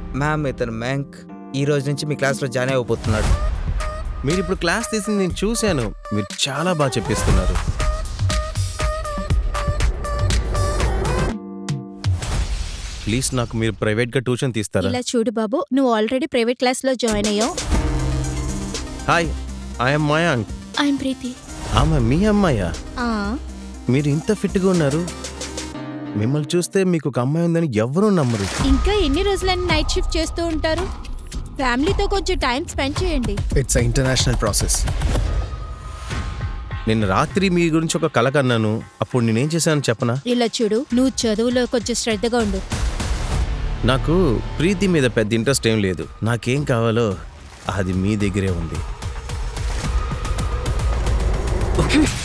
ma'am ఇతను Mank ఈ రోజు నుంచి మీ క్లాస్లో జాయిన్ అయిపోతున్నాడు మీరు ఇప్పుడు క్లాస్ తీసింది నేను చూశాను మీరు చాలా బాగా చెప్పిస్తున్నారు ప్లీజ్ నాకు మీరు ప్రైవేట్గా ట్యూషన్ తీస్తారా ఇలా చూడు బాబు నువ్వు ఆల్రెడీ ప్రైవేట్ క్లాస్ లో జాయిన్ అయ్యావు hi I'm Mayank I'm Preethi ఆమె మీ అమ్మాయా ఆ, మీరు ఇంత ఫిట్గా ఉన్నారు మిమ్మల్ని చూస్తే మీకు ఒక అమ్మాయి ఉందని ఎవరూ నమ్మరు ఇంకా ఎన్ని రోజులని నైట్ షిఫ్ట్ చేస్తూ ఉంటారు ఫ్యామిలీతో కొంచెం టైం స్పెండ్ చేయండి ఇట్స్ అ ఇంటర్నేషనల్ ప్రాసెస్ నేను రాత్రి మీ గురించి ఒక కల కన్నాను అప్పుడు నేనేం చేశాను చెప్పనా ఇలా చూడు నువ్వు చదువులో కొంచెం శ్రద్ధగా ఉండు నాకు ప్రీతి మీద పెద్ద ఇంట్రెస్ట్ ఏం లేదు నాకేం కావాలో అది మీ దగ్గరే ఉంది